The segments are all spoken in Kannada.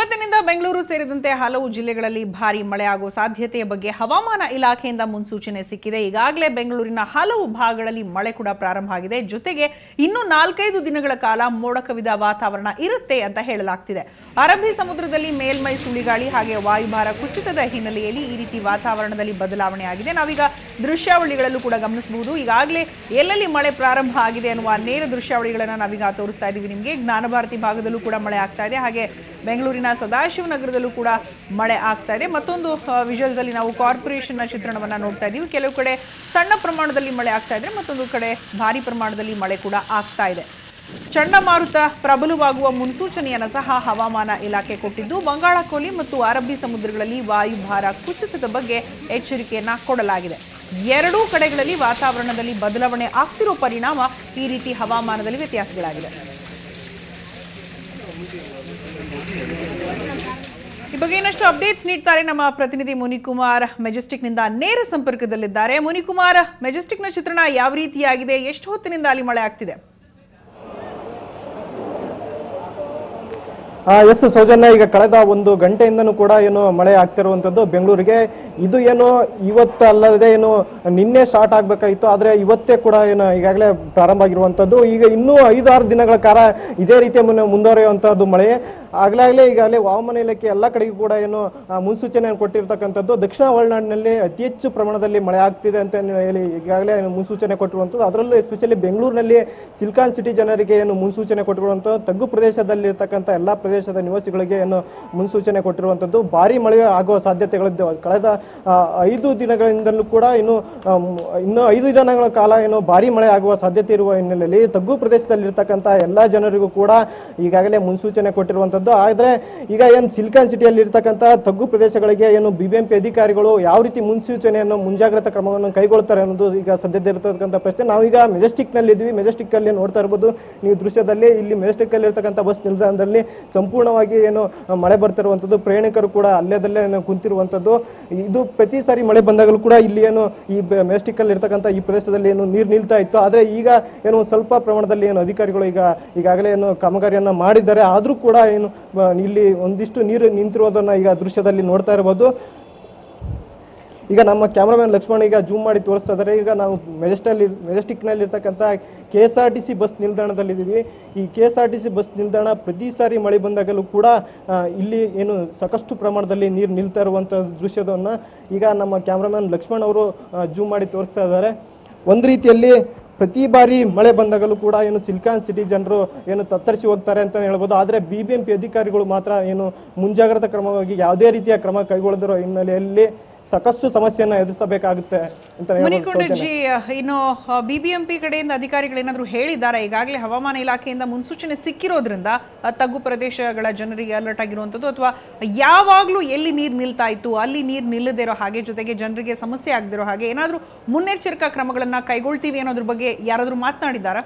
ಇವತ್ತಿನಿಂದ ಬೆಂಗಳೂರು ಸೇರಿದಂತೆ ಹಲವು ಜಿಲ್ಲೆಗಳಲ್ಲಿ ಭಾರಿ ಮಳೆ ಆಗುವ ಸಾಧ್ಯತೆಯ ಬಗ್ಗೆ ಹವಾಮಾನ ಇಲಾಖೆಯಿಂದ ಮುನ್ಸೂಚನೆ ಸಿಕ್ಕಿದೆ ಈಗಾಗಲೇ ಬೆಂಗಳೂರಿನ ಹಲವು ಭಾಗಗಳಲ್ಲಿ ಮಳೆ ಕೂಡ ಪ್ರಾರಂಭ ಆಗಿದೆ ಜೊತೆಗೆ ಇನ್ನು ನಾಲ್ಕೈದು ದಿನಗಳ ಕಾಲ ಮೋಡ ಕವಿದ ವಾತಾವರಣ ಇರುತ್ತೆ ಅಂತ ಹೇಳಲಾಗ್ತಿದೆ ಅರಬ್ಬಿ ಸಮುದ್ರದಲ್ಲಿ ಮೇಲ್ಮೈ ಸುಳಿಗಾಳಿ ಹಾಗೆ ವಾಯುಭಾರ ಕುಸಿತದ ಹಿನ್ನೆಲೆಯಲ್ಲಿ ಈ ರೀತಿ ವಾತಾವರಣದಲ್ಲಿ ಬದಲಾವಣೆ ಆಗಿದೆ ನಾವೀಗ ದೃಶ್ಯಾವಳಿಗಳಲ್ಲೂ ಕೂಡ ಗಮನಿಸಬಹುದು ಈಗಾಗಲೇ ಎಲ್ಲೆಲ್ಲಿ ಮಳೆ ಪ್ರಾರಂಭ ಆಗಿದೆ ಅನ್ನುವ ನೇರ ದೃಶ್ಯಾವಳಿಗಳನ್ನು ನಾವೀಗ ತೋರಿಸ್ತಾ ಇದ್ದೀವಿ ನಿಮಗೆ ಜ್ಞಾನ ಭಾರತಿ ಭಾಗದಲ್ಲೂ ಕೂಡ ಮಳೆ ಆಗ್ತಾ ಇದೆ ಹಾಗೆ ಬೆಂಗಳೂರಿನ ಸದಾಶಿವನಗರದಲ್ಲೂ ಕೂಡ ಮಳೆ ಆಗ್ತಾ ಇದೆ ಮತ್ತೊಂದು ವಿಜುವಲ್ಸ್ ಅಲ್ಲಿ ನಾವು ಕಾರ್ಪೊರೇಷನ್ನ ಚಿತ್ರಣವನ್ನ ನೋಡ್ತಾ ಇದ್ದೀವಿ ಕೆಲವು ಕಡೆ ಸಣ್ಣ ಪ್ರಮಾಣದಲ್ಲಿ ಮಳೆ ಆಗ್ತಾ ಇದೆ ಮತ್ತೊಂದು ಕಡೆ ಭಾರಿ ಪ್ರಮಾಣದಲ್ಲಿ ಮಳೆ ಕೂಡ ಆಗ್ತಾ ಇದೆ ಚಂಡಮಾರುತ ಪ್ರಬಲವಾಗುವ ಮುನ್ಸೂಚನೆಯನ್ನು ಸಹ ಹವಾಮಾನ ಇಲಾಖೆ ಕೊಟ್ಟಿದ್ದು ಬಂಗಾಳಕೊಲ್ಲಿ ಮತ್ತು ಅರಬ್ಬಿ ಸಮುದ್ರಗಳಲ್ಲಿ ವಾಯುಭಾರ ಕುಸಿತದ ಬಗ್ಗೆ ಎಚ್ಚರಿಕೆಯನ್ನ ಕೊಡಲಾಗಿದೆ ಎರಡೂ ಕಡೆಗಳಲ್ಲಿ ವಾತಾವರಣದಲ್ಲಿ ಬದಲಾವಣೆ ಆಗ್ತಿರೋ ಪರಿಣಾಮ ಈ ರೀತಿ ಹವಾಮಾನದಲ್ಲಿ ವ್ಯತ್ಯಾಸಗಳಾಗಿದೆ ಈ ಬಗ್ಗೆ ಇನ್ನಷ್ಟು ಅಪ್ಡೇಟ್ಸ್ ನೀಡ್ತಾರೆ ನಮ್ಮ ಪ್ರತಿನಿಧಿ ಮುನಿಕುಮಾರ್ ಮೆಜೆಸ್ಟಿಕ್ನಿಂದ ನೇರ ಸಂಪರ್ಕದಲ್ಲಿದ್ದಾರೆ ಮುನಿಕುಮಾರ್ ಮೆಜೆಸ್ಟಿಕ್ನ ಚಿತ್ರಣ ಯಾವ ರೀತಿಯಾಗಿದೆ ಎಷ್ಟು ಹೊತ್ತಿನಿಂದ ಅಲ್ಲಿ ಮಳೆ ಆಗ್ತಿದೆ ಆ, ಎಸ್ ಸೌಜನ್ಯ ಈಗ ಕಳೆದ ಒಂದು ಗಂಟೆಯಿಂದನೂ ಕೂಡ ಏನು ಮಳೆ ಆಗ್ತಿರುವಂಥದ್ದು ಬೆಂಗಳೂರಿಗೆ ಇದು ಏನು ಇವತ್ತು ಅಲ್ಲದೆ ಏನು ನಿನ್ನೆ ಸ್ಟಾರ್ಟ್ ಆಗಬೇಕಾಗಿತ್ತು ಆದರೆ ಇವತ್ತೇ ಕೂಡ ಏನು ಈಗಾಗಲೇ ಪ್ರಾರಂಭ ಆಗಿರುವಂಥದ್ದು ಈಗ ಇನ್ನೂ ಐದಾರು ದಿನಗಳ ಕಾಲ ಇದೇ ರೀತಿಯ ಮುನ್ನ ಮುಂದುವರಿಯುವಂಥದ್ದು ಮಳೆ ಆಗಲಾಗಲೇ ಈಗಾಗಲೇ ಹವಾಮಾನ ಇಲಾಖೆ ಎಲ್ಲ ಕಡೆಗೂ ಕೂಡ ಏನು ಆ, ಮುನ್ಸೂಚನೆಯನ್ನು ಕೊಟ್ಟಿರ್ತಕ್ಕಂಥದ್ದು ದಕ್ಷಿಣ ಒಳನಾಡಿನಲ್ಲಿ ಅತಿ ಹೆಚ್ಚು ಪ್ರಮಾಣದಲ್ಲಿ ಮಳೆ ಆಗ್ತಿದೆ ಅಂತ ಹೇಳಿ ಈಗಾಗಲೇ ಮುನ್ಸೂಚನೆ ಕೊಟ್ಟಿರುವಂಥದ್ದು ಅದರಲ್ಲೂ ಎಸ್ಪೆಷಲಿ ಬೆಂಗಳೂರಿನಲ್ಲಿ ಸಿಲ್ಕಾನ್ ಸಿಟಿ ಜನರಿಗೆ ಏನು ಮುನ್ಸೂಚನೆ ಕೊಟ್ಟಿರುವಂಥದ್ದು ತಗ್ಗು ಪ್ರದೇಶದಲ್ಲಿ ಇರ್ತಕ್ಕಂಥ ಎಲ್ಲ ಪ್ರದೇಶದ ನಿವಾಸಿಗಳಿಗೆ ಏನು ಮುನ್ಸೂಚನೆ ಕೊಟ್ಟಿರುವಂಥದ್ದು ಭಾರಿ ಮಳೆ ಆಗುವ ಸಾಧ್ಯತೆಗಳಿದ್ದು ಕಳೆದ ಆ, ಐದು ದಿನಗಳಿಂದಲೂ ಕೂಡ ಇನ್ನು ಆಮ್, ಇನ್ನು ಐದು ದಿನಗಳ ಕಾಲ ಏನು ಭಾರಿ ಮಳೆ ಆಗುವ ಸಾಧ್ಯತೆ ಇರುವ ಹಿನ್ನೆಲೆಯಲ್ಲಿ ತಗ್ಗು ಪ್ರದೇಶದಲ್ಲಿರ್ತಕ್ಕಂಥ ಎಲ್ಲ ಜನರಿಗೂ ಕೂಡ ಈಗಾಗಲೇ ಮುನ್ಸೂಚನೆ ಕೊಟ್ಟಿರುವಂಥದ್ದು ಆದರೆ ಈಗ ಏನು ಸಿಲ್ಕಾನ್ ಸಿಟಿಯಲ್ಲಿ ಇರ್ತಕ್ಕಂಥ ತಗ್ಗು ಪ್ರದೇಶಗಳಿಗೆ ಏನು ಬಿ ಬಿ ಎಂ ಪಿ ಅಧಿಕಾರಿಗಳು ಯಾವ ರೀತಿ ಮುನ್ಸೂಚನೆಯನ್ನು ಮುಂಜಾಗ್ರತಾ ಕ್ರಮವನ್ನು ಕೈಗೊಳ್ತಾರೆ ಅನ್ನೋದು ಈಗ ಸದ್ಯದ ಇರತಕ್ಕಂಥ ಪ್ರಶ್ನೆ ನಾವೀಗ ಮೆಜೆಸ್ಟಿಕ್ನಲ್ಲಿ ಇದ್ವಿ ಮೆಜೆಸ್ಟಿಕ್ಕಲ್ಲಿ ನೋಡ್ತಾ ಇರ್ಬೋದು ನೀವು ದೃಶ್ಯದಲ್ಲಿ ಇಲ್ಲಿ ಮೆಜೆಸ್ಟಿಕ್ಕಲ್ಲಿ ಇರ್ತಕ್ಕಂಥ ಬಸ್ ನಿಲ್ದಾಣದಲ್ಲಿ ಸಂಪೂರ್ಣವಾಗಿ ಏನು ಮಳೆ ಬರ್ತಿರುವಂಥದ್ದು ಪ್ರಯಾಣಿಕರು ಕೂಡ ಅಲ್ಲೇದಲ್ಲೇ ಏನು ಕುಂತಿರುವಂಥದ್ದು ಇದು ಪ್ರತಿ ಸಾರಿ ಮಳೆ ಬಂದಾಗಲೂ ಕೂಡ ಇಲ್ಲಿ ಏನು ಈ ಮೆಜೆಸ್ಟಿಕ್ಕಲ್ಲಿ ಇರ್ತಕ್ಕಂಥ ಈ ಪ್ರದೇಶದಲ್ಲಿ ಏನು ನೀರು ನಿಲ್ತಾ ಇತ್ತು ಆದರೆ ಈಗ ಏನು ಸ್ವಲ್ಪ ಪ್ರಮಾಣದಲ್ಲಿ ಏನು ಅಧಿಕಾರಿಗಳು ಈಗ ಈಗಾಗಲೇ ಏನು ಕಾಮಗಾರಿಯನ್ನು ಮಾಡಿದ್ದಾರೆ ಆದರೂ ಕೂಡ ಏನು ಬ- ಇಲ್ಲಿ ಒಂದಿಷ್ಟು ನೀರು ನಿಂತಿರೋದನ್ನು ಈಗ ದೃಶ್ಯದಲ್ಲಿ ನೋಡ್ತಾ ಇರ್ಬೋದು ಈಗ ನಮ್ಮ ಕ್ಯಾಮ್ರಾಮನ್ ಲಕ್ಷ್ಮಣ್ ಈಗ ಜೂಮ್ ಮಾಡಿ ತೋರಿಸ್ತಾ ಇದ್ದಾರೆ ಈಗ ನಾವು ಮೆಜೆಸ್ಟಲ್ಲಿ ಮೆಜೆಸ್ಟಿಕ್ನಲ್ಲಿ ಇರ್ತಕ್ಕಂಥ K S R T C bus ನಿಲ್ದಾಣದಲ್ಲಿದ್ದೀವಿ ಈ K S R T C bus ನಿಲ್ದಾಣ ಪ್ರತಿ ಸಾರಿ ಮಳೆ ಬಂದಾಗಲೂ ಕೂಡ ಆ, ಇಲ್ಲಿ ಏನು ಸಾಕಷ್ಟು ಪ್ರಮಾಣದಲ್ಲಿ ನೀರು ನಿಲ್ತಾ ಇರುವಂಥ ದೃಶ್ಯದನ್ನು ಈಗ ನಮ್ಮ ಕ್ಯಾಮ್ರಾಮನ್ ಲಕ್ಷ್ಮಣ್ ಅವರು ಜೂಮ್ ಮಾಡಿ ತೋರಿಸ್ತಾ ಇದ್ದಾರೆ ಒಂದು ರೀತಿಯಲ್ಲಿ ಪ್ರತಿ ಬಾರಿ ಮಳೆ ಬಂದಾಗಲೂ ಕೂಡ ಏನು ಸಿಲ್ಕಾನ್ ಸಿಟಿ ಜನರು ಏನು ತತ್ತರಿಸಿ ಹೋಗ್ತಾರೆ ಅಂತ ಹೇಳ್ಬೋದು ಆದರೆ ಬಿ ಬಿ ಎಂ ಪಿ ಅಧಿಕಾರಿಗಳು ಮಾತ್ರ ಏನು ಮುಂಜಾಗ್ರತಾ ಕ್ರಮವಾಗಿ ಯಾವುದೇ ರೀತಿಯ ಕ್ರಮ ಕೈಗೊಳ್ಳದಿರೋ ಹಿನ್ನೆಲೆಯಲ್ಲಿ ಸಾಕಷ್ಟು ಸಮಸ್ಯೆಯನ್ನು ಎದುರಿಸಬೇಕಾಗುತ್ತೆ ಅಂತ ಹೇಳ್ಬೋದು ಸೌಜನ್ಯ. ಮುನಿಕೊಂಡಜ್ಜಿ ಇನ್ನು ಬಿಬಿಎಂಪಿ ಕಡೆಯಿಂದ ಅಧಿಕಾರಿಗಳೇನಾದ್ರೂ ಹೇಳಿದ್ದಾರೆ ಈಗಾಗಲೇ ಹವಾಮಾನ ಇಲಾಖೆಯಿಂದ ಮುನ್ಸೂಚನೆ ಸಿಕ್ಕಿರೋದ್ರಿಂದ ಆ, ತಗ್ಗು ಪ್ರದೇಶಗಳ ಜನರಿಗೆ ಅಲರ್ಟ್ ಆಗಿರುವಂಥದ್ದು ಅಥವಾ ಯಾವಾಗಲೂ ಎಲ್ಲಿ ನೀರು ನಿಲ್ತಾ ಇತ್ತು ಅಲ್ಲಿ ನೀರು ನಿಲ್ಲದೇ ಇರೋ ಹಾಗೆ ಜೊತೆಗೆ ಜನರಿಗೆ ಸಮಸ್ಯೆ ಆಗದಿರೋ ಹಾಗೆ ಏನಾದರೂ ಮುನ್ನೆಚ್ಚರಿಕಾ ಕ್ರಮಗಳನ್ನ ಕೈಗೊಳ್ತೀವಿ ಅನ್ನೋದ್ರ ಬಗ್ಗೆ ಯಾರಾದರೂ ಮಾತನಾಡಿದ್ದಾರಾ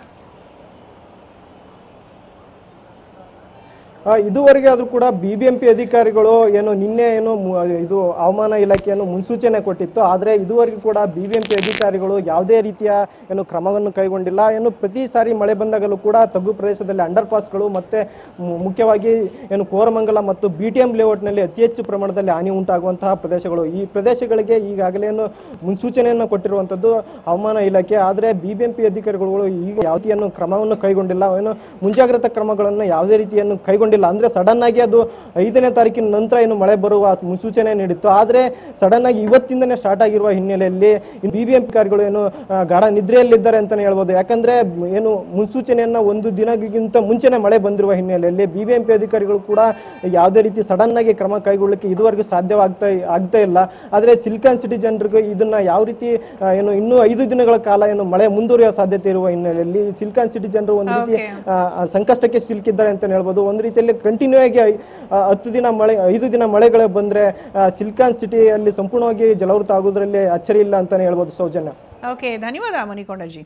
ಆ, ಇದುವರೆಗೆ ಆದರೂ ಕೂಡ ಬಿ ಬಿ ಎಂ ಪಿ ಅಧಿಕಾರಿಗಳು ಏನು ನಿನ್ನೆ ಏನು ಮು- ಇದು ಹವಾಮಾನ ಇಲಾಖೆಯನ್ನು ಮುನ್ಸೂಚನೆ ಕೊಟ್ಟಿತ್ತು ಆದರೆ ಇದುವರೆಗೂ ಕೂಡ ಬಿ ಬಿ ಎಂ ಪಿ ಅಧಿಕಾರಿಗಳು ಯಾವುದೇ ರೀತಿಯ ಏನು ಕ್ರಮವನ್ನು ಕೈಗೊಂಡಿಲ್ಲ ಏನು ಪ್ರತಿ ಸಾರಿ ಮಳೆ ಬಂದಾಗಲೂ ಕೂಡ ತಗ್ಗು ಪ್ರದೇಶದಲ್ಲಿ ಅಂಡರ್ ಪಾಸ್ಗಳು ಮತ್ತು ಮುಖ್ಯವಾಗಿ ಏನು ಕೋರಮಂಗಲ ಮತ್ತು ಬಿ ಟಿ ಎಂ ಲೇಔಟ್ನಲ್ಲಿ ಅತಿ ಹೆಚ್ಚು ಪ್ರಮಾಣದಲ್ಲಿ ಹಾನಿ ಉಂಟಾಗುವಂತಹ ಪ್ರದೇಶಗಳು ಈ ಪ್ರದೇಶಗಳಿಗೆ ಈಗಾಗಲೇ ಏನು ಮುನ್ಸೂಚನೆಯನ್ನು ಕೊಟ್ಟಿರುವಂಥದ್ದು ಹವಾಮಾನ ಇಲಾಖೆ ಆದರೆ ಬಿ ಬಿ ಎಂ ಪಿ ಅಧಿಕಾರಿಗಳು ಈಗ ಯಾವುದೇನು ಕ್ರಮವನ್ನು ಕೈಗೊಂಡಿಲ್ಲ ಏನು ಮುಂಜಾಗ್ರತಾ ಕ್ರಮಗಳನ್ನು ಯಾವುದೇ ರೀತಿಯನ್ನು ಕೈಗೊಂಡಿಲ್ಲ ಅಂದರೆ ಸಡನ್ ಆಗಿ ಅದು ಐದನೇ ತಾರೀಕಿನ ನಂತರ ಏನು ಮಳೆ ಬರುವ ಮುನ್ಸೂಚನೆ ನೀಡಿತ್ತು ಆದರೆ ಸಡನ್ ಆಗಿ ಇವತ್ತಿಂದನೇ ಸ್ಟಾರ್ಟ್ ಆಗಿರುವ ಹಿನ್ನೆಲೆಯಲ್ಲಿ ಬಿ ಬಿ ಎಂ ಅಧಿಕಾರಿಗಳು ಏನು ಆ, ಗಾಢ ನಿದ್ರೆಯಲ್ಲಿದ್ದಾರೆ ಅಂತಲೇ ಹೇಳ್ಬೋದು ಯಾಕಂದ್ರೆ ಏನು ಮುನ್ಸೂಚನೆಯನ್ನು ಒಂದು ದಿನಕ್ಕಿಂತ ಮುಂಚೆನೆ ಮಳೆ ಬಂದಿರುವ ಹಿನ್ನೆಲೆಯಲ್ಲಿ ಬಿ ಬಿ ಎಂ ಪಿ ಅಧಿಕಾರಿಗಳು ಕೂಡ ಯಾವುದೇ ರೀತಿ ಸಡನ್ ಆಗಿ ಕ್ರಮ ಕೈಗೊಳ್ಳಲಿಕ್ಕೆ ಇದುವರೆಗೂ ಸಾಧ್ಯವಾಗ್ತಾ ಆಗ್ತಾ ಇಲ್ಲ ಆದರೆ ಸಿಲ್ಕಾನ್ ಸಿಟಿ ಜನರಿಗೆ ಇದನ್ನ ಯಾವ ರೀತಿ ಆ, ಏನು ಇನ್ನೂ ಐದು ದಿನಗಳ ಕಾಲ ಏನು ಮಳೆ ಮುಂದುವರಿಯುವ ಸಾಧ್ಯತೆ ಇರುವ ಹಿನ್ನೆಲೆಯಲ್ಲಿ ಸಿಲ್ಕಾನ್ ಸಿಟಿ ಜನರು ಒಂದು ರೀತಿ Okay. ಆ, ಆ, ಸಂಕಷ್ಟಕ್ಕೆ ಸಿಲುಕಿದ್ದಾರೆ ಅಂತ ಹೇಳ್ಬೋದು ಒಂದು ರೀತಿಯಲ್ಲಿ ಕಂಟಿನ್ಯೂ ಆಗಿ ಐ- ಆ, ಹತ್ತು ದಿನ ಮಳೆ ಐದು ದಿನ ಮಳೆಗಳು ಬಂದ್ರೆ ಆ, ಸಿಲ್ಕಾನ್ ಸಿಟಿಯಲ್ಲಿ ಸಂಪೂರ್ಣವಾಗಿ ಜಲವೃತ ಆಗೋದ್ರಲ್ಲಿ ಅಚ್ಚರಿ ಇಲ್ಲ ಅಂತಾನೆ ಹೇಳ್ಬೋದು ಸೌಜನ್ಯ ಓಕೆ ಧನ್ಯವಾದ ಮುನಿಕೊಂಡಜ್ಜಿ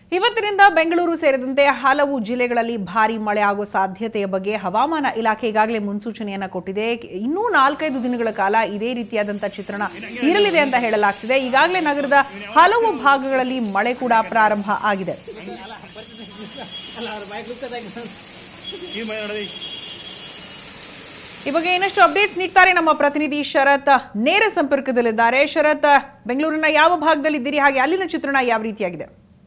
ಇವತ್ತಿನಿಂದ ಬೆಂಗಳೂರು ಸೇರಿದಂತೆ ಹಲವು ಜಿಲ್ಲೆಗಳಲ್ಲಿ ಭಾರಿ ಮಳೆ ಆಗೋ ಸಾಧ್ಯತೆಯ ಬಗ್ಗೆ ಹವಾಮಾನ ಇಲಾಖೆ ಈಗಾಗಲೇ ಮುನ್ಸೂಚನೆಯನ್ನ ಕೊಟ್ಟಿದೆ ಇನ್ನೂ ನಾಲ್ಕೈದು ದಿನಗಳ ಕಾಲ ಇದೇ ರೀತಿಯಾದಂತಹ ಚಿತ್ರಣ ಇರಲಿದೆ ಅಂತ ಹೇಳಲಾಗ್ತಿದೆ ಈಗಾಗಲೇ ನಗರದ ಹಲವು ಭಾಗಗಳಲ್ಲಿ ಮಳೆ ಕೂಡ ಪ್ರಾರಂಭ ಆಗಿದೆ ಈ ಬಗ್ಗೆ ಇನ್ನಷ್ಟು ಅಪ್ಡೇಟ್ಸ್ ನೀಡ್ತಾರೆ ನಮ್ಮ ಪ್ರತಿನಿಧಿ ಶರತ್ ನೇರ ಸಂಪರ್ಕದಲ್ಲಿದ್ದಾರೆ ಶರತ್ ಬೆಂಗಳೂರಿನ ಯಾವ ಭಾಗದಲ್ಲಿದ್ದೀರಿ ಹಾಗೆ ಅಲ್ಲಿನ ಚಿತ್ರಣ ಯಾವ ರೀತಿಯಾಗಿದೆ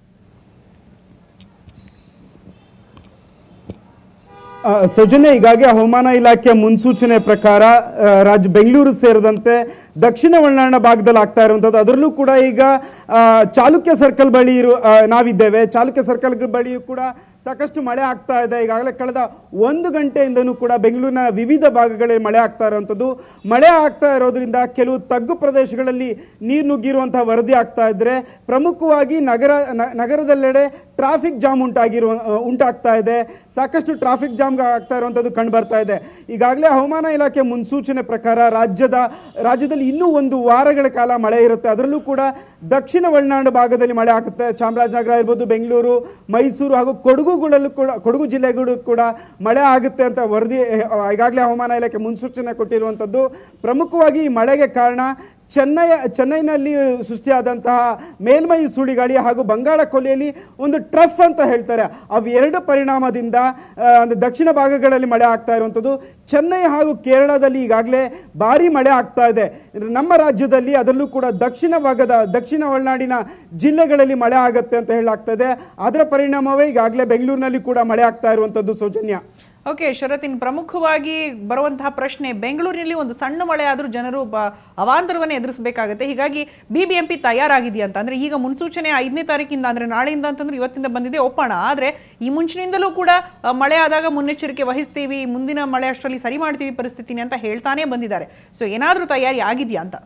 ಆ, ಸೌಜನ್ಯ ಈಗಾಗಲೇ ಹವಾಮಾನ ಇಲಾಖೆಯ ಮುನ್ಸೂಚನೆ ಪ್ರಕಾರ ಆ, ರಾಜ್ಯ ಬೆಂಗಳೂರು ಸೇರಿದಂತೆ ದಕ್ಷಿಣ ಒಳನಾಡಿನ ಭಾಗದಲ್ಲಿ ಆಗ್ತಾ ಇರುವಂಥದ್ದು ಅದರಲ್ಲೂ ಕೂಡ ಈಗ ಆ, ಚಾಲುಕ್ಯ ಸರ್ಕಲ್ ಬಳಿ ಇರು ಆ, ನಾವಿದ್ದೇವೆ ಚಾಲುಕ್ಯ ಸರ್ಕಲ್ ಬಳಿಯೂ ಕೂಡ ಸಾಕಷ್ಟು ಮಳೆ ಆಗ್ತಾ ಇದೆ ಈಗಾಗಲೇ ಕಳೆದ ಒಂದು ಗಂಟೆಯಿಂದನೂ ಕೂಡ ಬೆಂಗಳೂರಿನ ವಿವಿಧ ಭಾಗಗಳಲ್ಲಿ ಮಳೆ ಆಗ್ತಾ ಇರುವಂಥದ್ದು ಮಳೆ ಆಗ್ತಾ ಇರೋದ್ರಿಂದ ಕೆಲವು ತಗ್ಗು ಪ್ರದೇಶಗಳಲ್ಲಿ ನೀರು ನುಗ್ಗಿರುವಂತಹ ವರದಿ ಆಗ್ತಾ ಇದ್ರೆ ಪ್ರಮುಖವಾಗಿ ನಗರ ನ- ನಗರದೆಲ್ಲೆಡೆ ಟ್ರಾಫಿಕ್ ಜಾಮ್ ಉಂಟಾಗಿರುವ ಆ, ಉಂಟಾಗ್ತಾ ಇದೆ ಸಾಕಷ್ಟು ಟ್ರಾಫಿಕ್ ಜಾಮ್ ಆಗ್ತಾ ಇರುವಂಥದ್ದು ಕಂಡು ಬರ್ತಾ ಇದೆ ಈಗಾಗಲೇ ಹವಾಮಾನ ಇಲಾಖೆ ಮುನ್ಸೂಚನೆ ಪ್ರಕಾರ ರಾಜ್ಯದ ರಾಜ್ಯದಲ್ಲಿ ಇನ್ನೂ ಒಂದು ವಾರಗಳ ಕಾಲ ಮಳೆ ಇರುತ್ತೆ ಅದರಲ್ಲೂ ಕೂಡ ದಕ್ಷಿಣ ಒಳನಾಡು ಭಾಗದಲ್ಲಿ ಮಳೆ ಆಗುತ್ತೆ ಚಾಮರಾಜನಗರ ಇರ್ಬೋದು ಬೆಂಗಳೂರು ಮೈಸೂರು ಹಾಗೂ ಕೊಡಗುಗಳಲ್ಲೂ ಕೂಡ ಕೊಡಗು ಜಿಲ್ಲೆಗಳು ಕೂಡ ಮಳೆ ಆಗುತ್ತೆ ಅಂತ ವರದಿ ಆ, ಈಗಾಗಲೇ ಹವಾಮಾನ ಇಲಾಖೆ ಮುನ್ಸೂಚನೆ ಕೊಟ್ಟಿರುವಂಥದ್ದು ಪ್ರಮುಖವಾಗಿ ಈ ಮಳೆಗೆ ಕಾರಣ ಚೆನ್ನೈ ಚೆನ್ನೈನಲ್ಲಿ ಸೃಷ್ಟಿಯಾದಂತಹ ಮೇಲ್ಮೈ ಸುಳಿಗಾಳಿ ಹಾಗೂ ಬಂಗಾಳ ಕೊಲ್ಲಿಯಲ್ಲಿ ಒಂದು ಟ್ರಫ್ ಅಂತ ಹೇಳ್ತಾರೆ ಅವೆರಡು ಪರಿಣಾಮದಿಂದ ಆ, ಒಂದು ದಕ್ಷಿಣ ಭಾಗಗಳಲ್ಲಿ ಮಳೆ ಆಗ್ತಾ ಇರುವಂಥದ್ದು ಚೆನ್ನೈ ಹಾಗೂ ಕೇರಳದಲ್ಲಿ ಈಗಾಗಲೇ ಭಾರಿ ಮಳೆ ಆಗ್ತಾ ಇದೆ ನಮ್ಮ ರಾಜ್ಯದಲ್ಲಿ ಅದರಲ್ಲೂ ಕೂಡ ದಕ್ಷಿಣ ಭಾಗದ ದಕ್ಷಿಣ ಒಳನಾಡಿನ ಜಿಲ್ಲೆಗಳಲ್ಲಿ ಮಳೆ ಆಗುತ್ತೆ ಅಂತ ಹೇಳಲಾಗ್ತಾ ಇದೆ ಅದರ ಪರಿಣಾಮವೇ ಈಗಾಗಲೇ ಬೆಂಗಳೂರಿನಲ್ಲಿ ಕೂಡ ಮಳೆ ಆಗ್ತಾ ಇರುವಂಥದ್ದು ಸೌಜನ್ಯ ಓಕೆ ಶರತ್ ಇನ್ನು ಪ್ರಮುಖವಾಗಿ ಬರುವಂತಹ ಪ್ರಶ್ನೆ ಬೆಂಗಳೂರಿನಲ್ಲಿ ಒಂದು ಸಣ್ಣ ಮಳೆ ಆದರೂ ಜನರು ಬ- ಅವಾಂತರವನ್ನೇ ಎದುರಿಸಬೇಕಾಗುತ್ತೆ ಹೀಗಾಗಿ ಬಿ ಬಿ ಎಂ ಪಿ ತಯಾರಾಗಿದೆಯಾ ಅಂತ ಅಂದ್ರೆ ಈಗ ಮುನ್ಸೂಚನೆ ಐದನೇ ತಾರೀಕಿಂದ ಅಂದ್ರೆ ನಾಳೆಯಿಂದ ಅಂತಂದ್ರೆ ಇವತ್ತಿಂದ ಬಂದಿದೆ ಒಪ್ಪೋಣ ಆದ್ರೆ ಈ ಮುಂಚಿನಿಂದಲೂ ಕೂಡ ಆ, ಮಳೆ ಆದಾಗ ಮುನ್ನೆಚ್ಚರಿಕೆ ವಹಿಸ್ತೀವಿ ಮುಂದಿನ ಮಳೆ ಅಷ್ಟರಲ್ಲಿ ಸರಿ ಮಾಡ್ತೀವಿ ಪರಿಸ್ಥಿತಿನಿ ಅಂತ ಹೇಳ್ತಾನೆ ಬಂದಿದ್ದಾರೆ ಸೊ ಏನಾದರೂ ತಯಾರಿ ಆಗಿದೆಯಾ ಅಂತ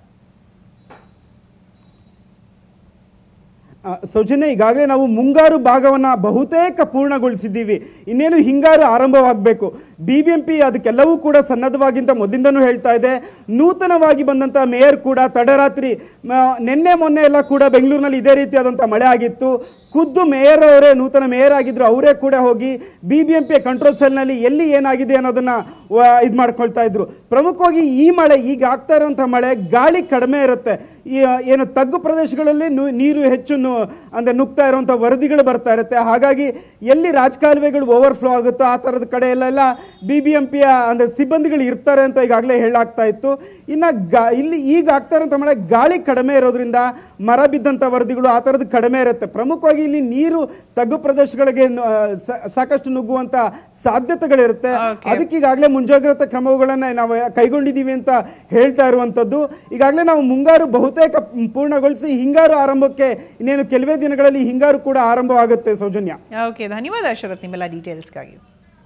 ಆ, ಸೌಜನ್ಯ ಈಗಾಗಲೇ ನಾವು ಮುಂಗಾರು ಭಾಗವನ್ನು ಬಹುತೇಕ ಪೂರ್ಣಗೊಳಿಸಿದ್ದೀವಿ ಇನ್ನೇನು ಹಿಂಗಾರು ಆರಂಭವಾಗಬೇಕು ಬಿ ಬಿ ಎಂ ಪಿ ಅದಕ್ಕೆಲ್ಲವೂ ಕೂಡ ಸನ್ನದ್ಧವಾಗಿಂತ ಮೊದಲಿಂದನೂ ಹೇಳ್ತಾ ಇದೆ ನೂತನವಾಗಿ ಬಂದಂಥ ಮೇಯರ್ ಕೂಡ ತಡರಾತ್ರಿ ಮ- ನಿನ್ನೆ ಮೊನ್ನೆ ಎಲ್ಲ ಕೂಡ ಬೆಂಗಳೂರಿನಲ್ಲಿ ಇದೇ ರೀತಿಯಾದಂಥ ಮಳೆ ಆಗಿತ್ತು ಖುದ್ದು ಮೇಯರ್ ಅವರೇ ನೂತನ ಮೇಯರ್ ಆಗಿದ್ರು ಅವರೇ ಕೂಡ ಹೋಗಿ B B M P control ಸೆಲ್ನಲ್ಲಿ ಎಲ್ಲಿ ಏನಾಗಿದೆ ಅನ್ನೋದನ್ನ ಇದು ಮಾಡ್ಕೊಳ್ತಾ ಇದ್ರು ಪ್ರಮುಖವಾಗಿ ಈ ಮಳೆ ಈಗ ಆಗ್ತಾ ಇರುವಂಥ ಮಳೆ ಗಾಳಿ ಕಡಿಮೆ ಇರುತ್ತೆ ಈ ಆ, ಏನು ತಗ್ಗು ಪ್ರದೇಶಗಳಲ್ಲಿ ನು- ನೀರು ಹೆಚ್ಚು ನು- ಅಂದ್ರೆ ನುಗ್ತಾ ಇರುವಂಥ ವರದಿಗಳು ಬರ್ತಾ ಇರುತ್ತೆ ಹಾಗಾಗಿ ಎಲ್ಲಿ ರಾಜಕಾಲುವೆಗಳು ಓವರ್ಫ್ಲೋ ಆಗುತ್ತೋ ಆ ಥರದ ಕಡೆ ಎಲ್ಲ ಬಿ ಬಿ ಎಂ ಪಿಯ ಅಂದ್ರೆ ಸಿಬ್ಬಂದಿಗಳು ಇರ್ತಾರೆ ಅಂತ ಈಗಾಗಲೇ ಹೇಳಾಗ್ತಾ ಇತ್ತು ಇನ್ನು ಗಾ ಇಲ್ಲಿ ಈಗ ಆಗ್ತಾ ಇರುವಂಥ ಮಳೆ ಗಾಳಿ ಕಡಿಮೆ ಇರೋದ್ರಿಂದ ಮರ ಬಿದ್ದಂಥ ವರದಿಗಳು ಆ ಥರದ್ದು ಕಡಿಮೆ ಇರುತ್ತೆ ಪ್ರಮುಖವಾಗಿ ಇಲ್ಲಿ ನೀರು ತಗ್ಗು ಪ್ರದೇಶಗಳಿಗೆ ನು- ಆ, ಸಾ- ಸಾಕಷ್ಟು ನುಗ್ಗುವಂತ ಸಾಧ್ಯತೆಗಳಿರುತ್ತೆ Okay. ಅದಕ್ಕೆ ಈಗಾಗಲೇ ಮುಂಜಾಗ್ರತಾ ಕ್ರಮಗಳನ್ನ ನಾವು ಕೈಗೊಂಡಿದ್ದೀವಿ ಅಂತ ಹೇಳ್ತಾ ಇರುವಂಥದ್ದು ಈಗಾಗಲೇ ನಾವು ಮುಂಗಾರು ಬಹುತೇಕ ಪೂರ್ಣಗೊಳಿಸಿ ಹಿಂಗಾರು ಆರಂಭಕ್ಕೆ ಇನ್ನೇನು ಕೆಲವೇ ದಿನಗಳಲ್ಲಿ ಹಿಂಗಾರು ಕೂಡ ಆರಂಭವಾಗುತ್ತೆ ಸೌಜನ್ಯ ಓಕೆ ಧನ್ಯವಾದ ಶರತ್ ನಿಮ್ಮೆಲ್ಲ ಡೀಟೇಲ್ಸ್ಗಾಗಿ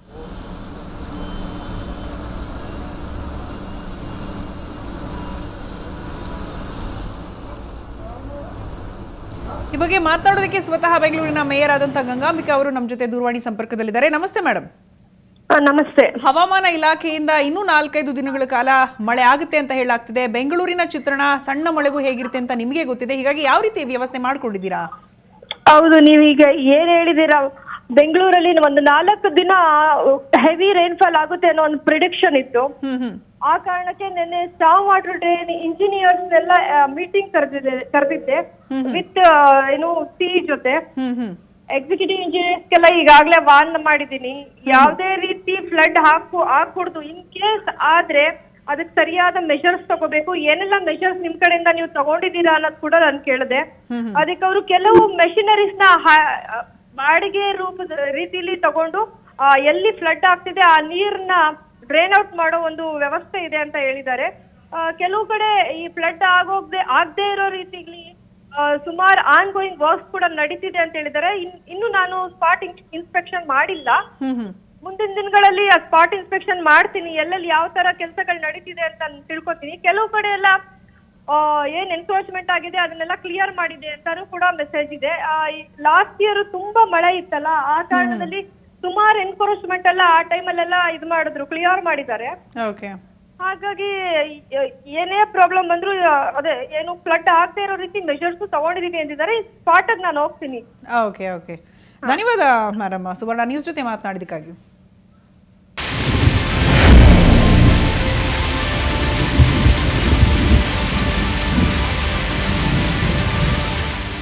ಈ ಬಗ್ಗೆ ಮಾತನಾಡೋದಕ್ಕೆ ಸ್ವತಃ ಬೆಂಗಳೂರಿನ ಮೇಯರ್ ಆದಂತಹ ಗಂಗಾಂಬಿಕಾ ಅವರು ನಮ್ಮ ಜೊತೆ ದೂರವಾಣಿ ಸಂಪರ್ಕದಲ್ಲಿದ್ದಾರೆ ನಮಸ್ತೆ ಮೇಡಮ್ ಆ, ನಮಸ್ತೆ ಹವಾಮಾನ ಇಲಾಖೆಯಿಂದ ಇನ್ನೂ ನಾಲ್ಕೈದು ದಿನಗಳ ಕಾಲ ಮಳೆ ಆಗುತ್ತೆ ಅಂತ ಹೇಳಲಾಗ್ತಿದೆ ಬೆಂಗಳೂರಿನ ಚಿತ್ರಣ ಸಣ್ಣ ಮಳೆಗೂ ಹೇಗಿರುತ್ತೆ ಅಂತ ನಿಮಗೆ ಗೊತ್ತಿದೆ ಹೀಗಾಗಿ ಯಾವ ರೀತಿ ವ್ಯವಸ್ಥೆ ಮಾಡ್ಕೊಂಡಿದ್ದೀರಾ ಹೌದು ನೀವೀಗ ಏನ್ ಹೇಳಿದೀರಾ ಬೆಂಗಳೂರಲ್ಲಿ ಒಂದು ನಾಲ್ಕು ದಿನ ಹೆವಿ ರೈನ್ಫಾಲ್ ಆಗುತ್ತೆ ಅನ್ನೋ ಒಂದು ಪ್ರಿಡಿಕ್ಷನ್ ಇತ್ತು ಹ್ಮ್ ಹ್ಮ್ ಆ ಕಾರಣಕ್ಕೆ ನಿನ್ನೆ ಸ್ಟಾವ್ ವಾಟರ್ ಟ್ರೈನ್ ಇಂಜಿನಿಯರ್ಸ್ ಎಲ್ಲ ಮೀಟಿಂಗ್ ಕರೆದಿದ್ದೆ ಕರೆದಿದ್ದೆ ವಿತ್ ಏನು ಸಿ ಜೊತೆ ಹ್ಮ್ ಹ್ಮ್ ಎಕ್ಸಿಕ್ಯೂಟಿವ್ ಇಂಜಿನಿಯರ್ಸ್ಗೆಲ್ಲ ಈಗಾಗಲೇ ವಾರ್ನ್ ಮಾಡಿದ್ದೀನಿ ಯಾವುದೇ ರೀತಿ ಫ್ಲಡ್ ಹಾಕು ಹಾಕೂಡ್ದು ಇನ್ ಕೇಸ್ ಆದ್ರೆ ಅದಕ್ಕೆ ಸರಿಯಾದ ಮೆಷರ್ಸ್ ತಗೋಬೇಕು ಏನೆಲ್ಲ ಮೆಷರ್ಸ್ ನಿಮ್ ಕಡೆಯಿಂದ ನೀವು ತಗೊಂಡಿದ್ದೀರಾ ಅನ್ನೋದು ಕೂಡ ನಾನು ಕೇಳಿದೆ ಅದಕ್ಕೆ ಅವರು ಕೆಲವು ಮೆಷಿನರೀಸ್ ನ ಹಾ- ಬಾಡಿಗೆ ರೂಪದ ರೀತಿಲಿ ತಗೊಂಡು ಆ, ಎಲ್ಲಿ ಫ್ಲಡ್ ಆಗ್ತಿದೆ ಆ ನೀರ್ನ ಡ್ರೈನ್ ಔಟ್ ಮಾಡೋ ಒಂದು ವ್ಯವಸ್ಥೆ ಇದೆ ಅಂತ ಹೇಳಿದ್ದಾರೆ ಆ, ಕೆಲವು ಕಡೆ ಈ ಫ್ಲಡ್ ಆಗೋಗ್ದೆ ಆಗದೆ ಇರೋ ರೀತಿಲಿ ಸುಮಾರು ಆನ್ ಗೋಯಿಂಗ್ ವರ್ಕ್ಸ್ ಕೂಡ ನಡೀತಿದೆ ಅಂತ ಹೇಳಿದ್ದಾರೆ ಇನ್- ಇನ್ನು ನಾನು ಸ್ಪಾಟ್ ಇನ್ಸ್ಪೆಕ್ಷನ್ ಮಾಡಿಲ್ಲ ಹ್ಮ್ ಹ್ಮ್ ಮುಂದಿನ ದಿನಗಳಲ್ಲಿ ಆ ಸ್ಪಾಟ್ ಇನ್ಸ್ಪೆಕ್ಷನ್ ಮಾಡ್ತೀನಿ ಎಲ್ಲೆಲ್ಲಿ ಯಾವ ತರ ಕೆಲಸಗಳು ನಡೀತಿದೆ ಅಂತ ನಾನ್ ತಿಳ್ಕೊತೀನಿ ಕೆಲವು ಕಡೆ ಎಲ್ಲ ಆ, ಏನ್ ಎನ್ಕ್ರೋಚ್ಮೆಂಟ್ ಆಗಿದೆ ಅದನ್ನೆಲ್ಲ ಕ್ಲಿಯರ್ ಮಾಡಿದೆ ಅಂತಾನು ಕೂಡ ಮೆಸೇಜ್ ಇದೆ ಲಾಸ್ಟ್ ಇಯರ್ ತುಂಬಾ ಮಳೆ ಇತ್ತಲ್ಲ ಆ ಕಾರಣದಲ್ಲಿ ಸುಮಾರು ಎನ್ಕ್ರೋಚ್ಮೆಂಟ್ ಎಲ್ಲ ಆ ಟೈಮಲ್ಲೆಲ್ಲ ಇದು ಮಾಡಿದ್ರು ಕ್ಲಿಯರ್ ಮಾಡಿದ್ದಾರೆ ಓಕೆ ಹಾಗಾಗಿ ಯ- ಏನೇ ಪ್ರಾಬ್ಲಮ್ ಬಂದ್ರು ಆ, ಅದೇ ಏನು ಫ್ಲಡ್ ಆಗದೆ ಇರೋ ರೀತಿ ಮೆಷರ್ಸ್ ತಗೊಂಡಿದೀವಿ ಅಂತಿದ್ದಾರೆ ಸ್ಪಾಟ್ ನಾನು ಹೋಗ್ತೀನಿ ಓಕೆ ಓಕೆ ಧನ್ಯವಾದ ಮೇಡಮ್ ಸುವರ್ಣ ನ್ಯೂಸ್ ಜೊತೆ ಮಾತನಾಡಿದಕ್ಕಾಗಿ